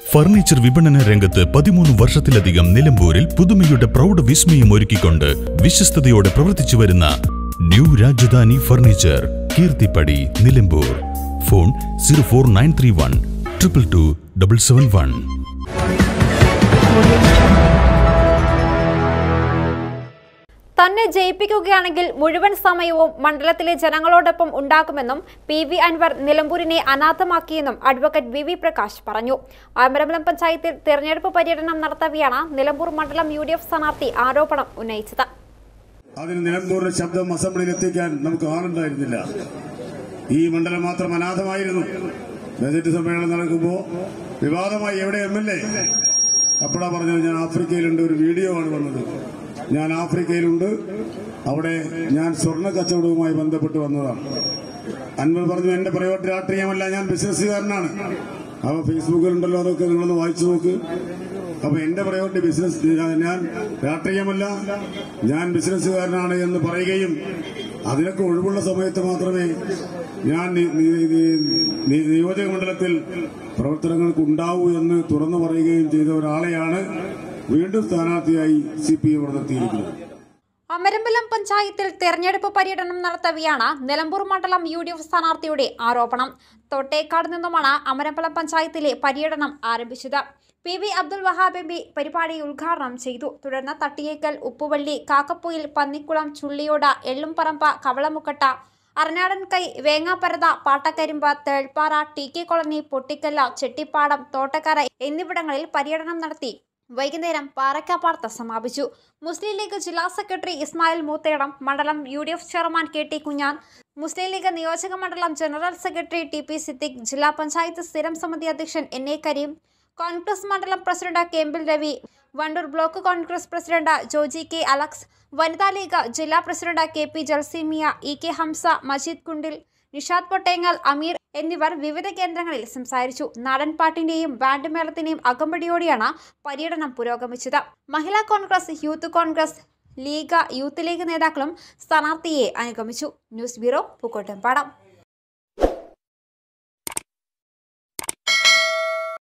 furniture വിപണന രംഗത്ത് പതിമൂന്ന് വർഷത്തിലധികം നിലമ്പൂരിൽ പുതുമയുടെ പ്രൗഢ വിസ്മയം ഒരുക്കിക്കൊണ്ട് വിശ്വസ്തയോടെ പ്രവർത്തിച്ചു വരുന്ന new Rajadhani furniture Keerthippadi Nilambur phone zero four nine three one triple two double seven one തന്നെ ജയിപ്പിക്കുകയാണെങ്കിൽ മുഴുവൻ സമയവും മണ്ഡലത്തിലെ ജനങ്ങളോടൊപ്പം ഉണ്ടാകുമെന്നും പി വി അൻവർ നിലമ്പൂരിനെ അനാഥമാക്കിയെന്നും അഡ്വക്കേറ്റ് വി വി പ്രകാശ് പറഞ്ഞു ആമരമ്പലം പഞ്ചായത്തിൽ തെരഞ്ഞെടുപ്പ് പര്യടനം നടത്തവെയാണ് നിലമ്പൂർ മണ്ഡലം യു ഡി എഫ് സ്ഥാനാർത്ഥി ആരോപണം ഉന്നയിച്ചത് അതിന് നിലമ്പൂരിന്റെ ശബ്ദം അസംബ്ലിയിൽ എത്തിക്കാൻ നമുക്ക് ആളുണ്ടായിരുന്നില്ല ഈ മണ്ഡലം മാത്രം അനാഥമായിരുന്നു ബജറ്റ് സമ്മേളനം നടക്കുമ്പോൾ വിവാദമായി എവിടെ എം എൽ എ അപ്പോഴാ പറഞ്ഞത് ഞാൻ ആഫ്രിക്കയിലുണ്ട് ഒരു വീഡിയോ ആണ് വന്നത് ഞാൻ ആഫ്രിക്കയിലുണ്ട് അവിടെ ഞാൻ സ്വർണ്ണ കച്ചവടവുമായി ബന്ധപ്പെട്ട് വന്നതാണ് അൻവർ പറഞ്ഞു എന്റെ പ്രൈവറ്റ് രാഷ്ട്രീയമല്ല ഞാൻ ബിസിനസ്സുകാരനാണ് അവ ഫേസ്ബുക്കിലുണ്ടല്ലോ അതൊക്കെ നിങ്ങളൊന്ന് വായിച്ചു നോക്ക് അപ്പൊ എന്റെ പ്രൈവറ്റ് ബിസിനസ് ഞാൻ രാഷ്ട്രീയമല്ല ഞാൻ ബിസിനസ്സുകാരനാണ് എന്ന് പറയുകയും അതിനൊക്കെ ഒഴിവുള്ള സമയത്ത് മാത്രമേ ഞാൻ നി- നി- നി- നി- നിയോജക മണ്ഡലത്തിൽ പ്രവർത്തനങ്ങൾക്ക് ഉണ്ടാവൂ എന്ന് തുറന്നു പറയുകയും ചെയ്ത ഒരാളെയാണ് വീണ്ടും സ്ഥാനാർത്ഥിയായി സി പി എം നിർത്തിയിരിക്കുന്നത് അമരമ്പലം പഞ്ചായത്തിൽ തെരഞ്ഞെടുപ്പ് പര്യടനം നടത്തവെയാണ് നിലമ്പൂർ മണ്ഡലം യു ഡി എഫ് സ്ഥാനാർത്ഥിയുടെ ആരോപണം തോട്ടേക്കാട് നിന്നുമാണ് അമരമ്പലം പഞ്ചായത്തിലെ പര്യടനം ആരംഭിച്ചത് P V Abdul Wahab M P പരിപാടി ഉദ്ഘാടനം ചെയ്തു തുടർന്ന് Thattiyekkal Uppuvally Kakkappoyil Pannikkulam Chulliyode Ellumparamba Kavalamukkatta Aranadankai Vengapparatha Pattakkarimbu Thelppara T K colony Pottikkallu Chettippadam Thottakkara എന്നിവിടങ്ങളിൽ പര്യടനം നടത്തി വൈകുന്നേരം പാറക്കാപ്പാർത്ത സമാപിച്ചു മുസ്ലിം ലീഗ് ജില്ലാ സെക്രട്ടറി ഇസ്മായിൽ മൂത്തേടം മണ്ഡലം U D F chairman K T Kunhan Muslim League നിയോജക മണ്ഡലം general secretary T P Siddique ജില്ലാ പഞ്ചായത്ത് സ്ഥിരം സമിതി അധ്യക്ഷൻ എൻ എ കരീം കോൺഗ്രസ് മണ്ഡലം president Kempil Ravi Wandoor block Congress president Joji K Alex വനിതാ ലീഗ് ജില്ലാ president K P Jalseemiya E K Hamsa Majeed Kundil Nishad Pottengal Ameer എന്നിവർ വിവിധ കേന്ദ്രങ്ങളിൽ സംസാരിച്ചു നാടൻ പാട്ടിന്റെയും ബാൻഡ് മേളത്തിന്റെയും അകമ്പടിയോടെയാണ് പര്യടനം പുരോഗമിച്ചത് മഹിളാ കോൺഗ്രസ് യൂത്ത് കോൺഗ്രസ് ലീഗ് യൂത്ത് ലീഗ് നേതാക്കളും സ്ഥാനാർത്ഥിയെ അനുഗമിച്ചു ന്യൂസ് ബ്യൂറോ പൂക്കോട്ടുംപാടം